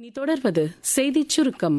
இனி தொடர்வது செய்திச் சுருக்கம்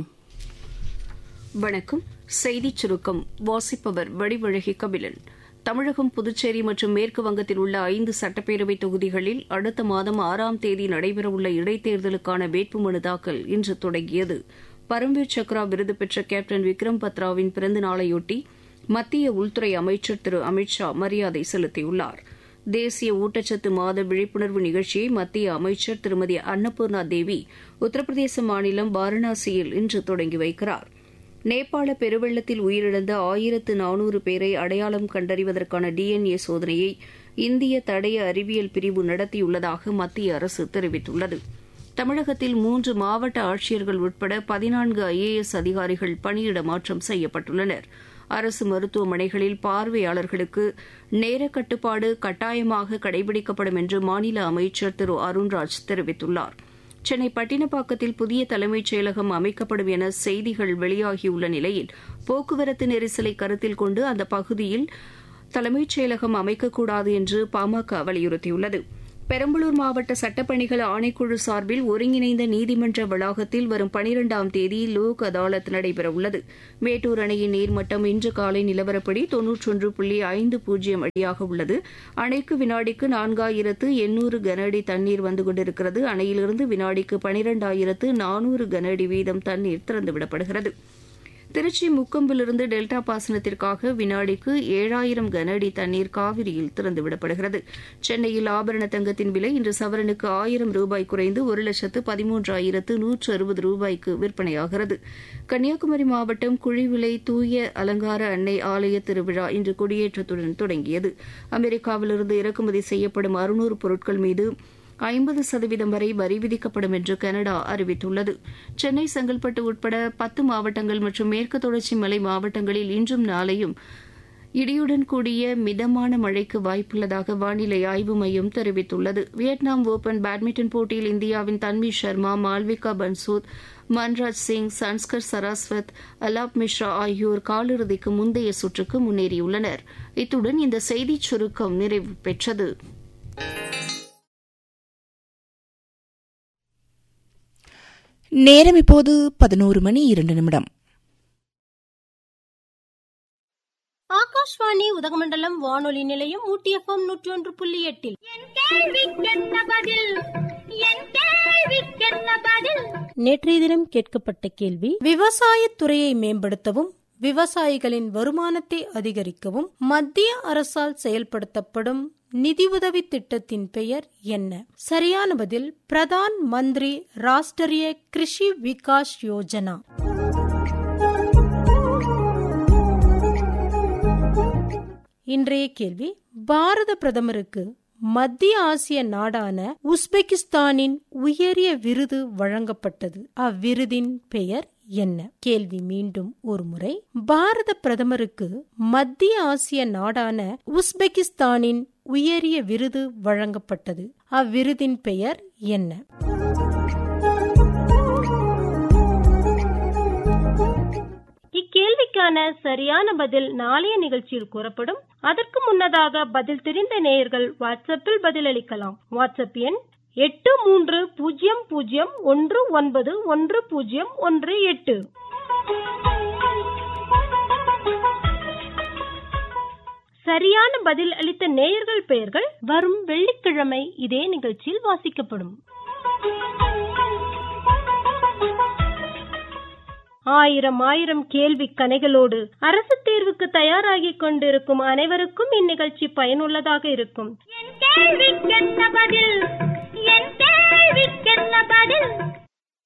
வணக்கம் செய்திச் சுருக்கம் வாசிப்பவர் வடிவழகி கபிலன் தமிழகம் புதுச்சேரி மற்றும் மேற்கு வங்கத்தில் உள்ள ஐந்து சட்டப்பேரவை தொகுதிகளில் அடுத்த மாதம் ஆறாம் தேதி நடைபெறவுள்ள இடைத்தேர்தலுக்கான வேட்புமனு தாக்கல் இன்று தொடங்கியது பரம்வீர் சக்ரா விருது பெற்ற கேப்டன் விக்ரம் பத்ராவின் பிறந்த நாளையொட்டி மத்திய உள்துறை அமைச்சர் திரு அமித் ஷா மரியாதை செலுத்தியுள்ளார் தேசிய ஊட்டச்சத்து மாத விழிப்புணர்வு நிகழ்ச்சியை மத்திய அமைச்சர் திருமதி அன்னபூர்ணா தேவி உத்தரப்பிரதேச மாநிலம் வாரணாசியில் இன்று தொடங்கி வைக்கிறார் நேபாள பெருவெள்ளத்தில் உயிரிழந்த ஆயிரத்து நானூறு பேரை அடையாளம் கண்டறிவதற்கான டிஎன்ஏ சோதனையை இந்திய தடய அறிவியல் பிரிவு நடத்தியுள்ளதாக மத்திய அரசு தெரிவித்துள்ளது தமிழகத்தில் மூன்று மாவட்ட ஆட்சியர்கள் உட்பட பதினான்கு ஐஏஎஸ் அதிகாரிகள் பணியிட மாற்றம் செய்யப்பட்டுள்ளனர் அரசு மருத்துவமனைகளில் பார்வையாளர்களுக்கு நேர கட்டுப்பாடு கட்டாயமாக கடைபிடிக்கப்படும் என்று மாநில அமைச்சர் திரு அருண்ராஜ் தெரிவித்துள்ளார் சென்னை பட்டினப்பாக்கத்தில் புதிய தலைமைச் செயலகம் அமைக்கப்படும் என செய்திகள் வெளியாகியுள்ள நிலையில் போக்குவரத்து நெரிசலை கருத்தில் கொண்டு அந்த பகுதியில் தலைமைச் செயலகம் அமைக்கக்கூடாது என்று பாமக வலியுறுத்தியுள்ளது பெரம்பலூர் மாவட்ட சட்டப்பணிகள் ஆணைக்குழு சார்பில் ஒருங்கிணைந்த நீதிமன்ற வளாகத்தில் வரும் பனிரெண்டாம் தேதி லோக் அதாலத் நடைபெறவுள்ளது மேட்டூர் அணையின் நீர்மட்டம் இன்று காலை நிலவரப்படி தொன்னூற்றொன்று புள்ளி ஐந்து பூஜ்ஜியம் அடியாக உள்ளது அணைக்கு வினாடிக்கு நான்காயிரத்து எண்ணூறு கன அடி தண்ணீர் வந்து கொண்டிருக்கிறது அணையிலிருந்து வினாடிக்கு பனிரெண்டாயிரத்து நானூறு கன அடி வீதம் தண்ணீர் திறந்துவிடப்படுகிறது திருச்சி முக்கொம்பிலிருந்து டெல்டா பாசனத்திற்காக வினாடிக்கு ஏழாயிரம் கன அடி தண்ணீர் காவிரியில் திறந்துவிடப்படுகிறது சென்னையில் ஆபரண தங்கத்தின் விலை இன்று சவரனுக்கு ஆயிரம் ரூபாய் குறைந்து ஒரு லட்சத்து பதிமூன்றாயிரத்து நூற்று அறுபது ரூபாய்க்கு விற்பனையாகிறது கன்னியாகுமரி மாவட்டம் குழிவிலை தூய அலங்கார அன்னை ஆலய திருவிழா இன்று கொடியேற்றத்துடன் தொடங்கியது அமெரிக்காவிலிருந்து இறக்குமதி செய்யப்படும் அறுநூறு பொருட்கள் மீது ஐம்பது சதவீதம் வரை வரி விதிக்கப்படும் என்று கனடா அறிவித்துள்ளது சென்னை செங்கல்பட்டு உட்பட பத்து மாவட்டங்கள் மற்றும் மேற்கு தொடர்ச்சி மலை மாவட்டங்களில் இன்றும் நாளையும் இடியுடன் கூடிய மிதமான மழைக்கு வாய்ப்புள்ளதாக வானிலை ஆய்வு மையம் தெரிவித்துள்ளது வியட்நாம் ஓபன் பேட்மிண்டன் போட்டியில் இந்தியாவின் தன்வி சர்மா மால்விகா பன்சூத் மன்ராஜ் சிங் சன்ஸ்கர் சரஸ்வத் அலாப் மிஸ்ரா ஆகியோர் காலிறுதிக்கு முந்தைய சுற்றுக்கு முன்னேறியுள்ளனர் இத்துடன் இந்த செய்திச் சுருக்கம் நிறைவு பெற்றது நேரம் இப்போது பதினோரு மணி இரண்டு நிமிடம் ஆகாஷ்வாணி உதகமண்டலம் வானொலி நிலையம் ஊட்டி எஃப்எம் நூற்றி ஒன்று புள்ளி எட்டில் நேற்றைய தினம் கேட்கப்பட்ட கேள்வி விவசாயத் துறையை மேம்படுத்தவும் விவசாயிகளின் வருமானத்தை அதிகரிக்கவும் மத்திய அரசால் செயல்படுத்தப்படும் நிதியுதவி திட்டத்தின் பெயர் என்ன சரியான பதில் பிரதான் மந்திரி ராஷ்டிரிய கிருஷி விகாஸ் யோஜனா இன்றைய கேள்வி பாரத பிரதமருக்கு மத்திய ஆசிய நாடான உஸ்பெகிஸ்தானின் உயரிய விருது வழங்கப்பட்டது அவ்விருதின் பெயர் என்ன கேள்வி மீண்டும் ஒரு முறை பாரத பிரதமருக்கு மத்திய ஆசிய நாடான உஸ்பெகிஸ்தானின் உயரிய விருது வழங்கப்பட்டது அவ்விருதின் பெயர் என்ன இக்கேள்விக்கான சரியான பதில் நாளைய நிகழ்ச்சியில் கூறப்படும் அதற்கு முன்னதாக பதில் தெரிந்த நேயர்கள் வாட்ஸ்அப்பில் பதிலளிக்கலாம் வாட்ஸ்அப் எண் எட்டு மூன்று பூஜ்ஜியம் பூஜ்ஜியம் ஒன்று ஒன்பது ஒன்று பூஜ்ஜியம் ஒன்று எட்டு சரியான பதில் அளித்த நேயர்கள் பெயர்கள் வரும் வெள்ளிக்கிழமை இதே நிகழ்ச்சியில் வாசிக்கப்படும் ஆயிரம் ஆயிரம் கேள்வி கணைகளோடு அரசு தேர்வுக்கு தயாராகிக் கொண்டிருக்கும் அனைவருக்கும் இந்நிகழ்ச்சி பயனுள்ளதாக இருக்கும்